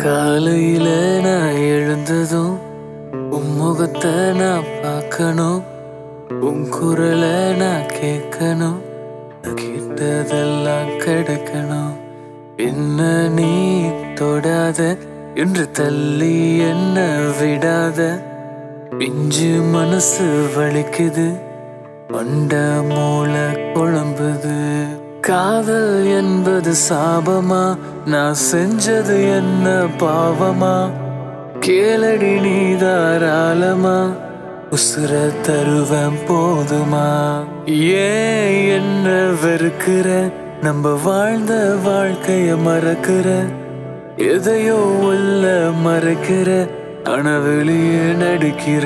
காலையில நான் எழுந்ததும் உன் முகத்தை நான் பார்க்கணும் உன் குரலை நான் கேட்கணும் கேட்டதெல்லாம் கிடைக்கணும் என்ன நீ தொடாத என்று தள்ளி என்ன விடாத பிஞ்சு மனசு வலிக்குது மண்ட மூளை குழம்புது காதல் என்பது சாபமா நான் செஞ்சது என்ன பாவமா கேளடி நீ தாராளமா உசுர தருவன் போதுமா ஏன் என்ன வெறுக்கிற நம்ம வாழ்ந்த வாழ்க்கைய மறக்கிற எதையோ உள்ள மறைக்கிற ஆனா வெளியே நடிக்கிற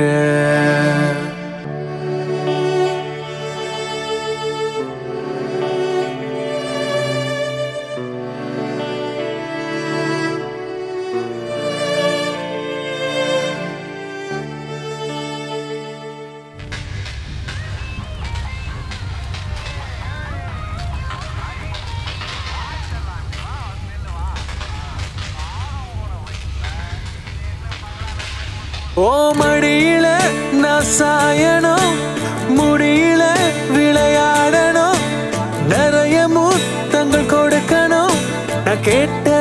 ஓ மடியில நான் சாயணும் முடியில விளையாடணும் நிறைய முத்தங்கள் கொடுக்கணும் நான் கேட்ட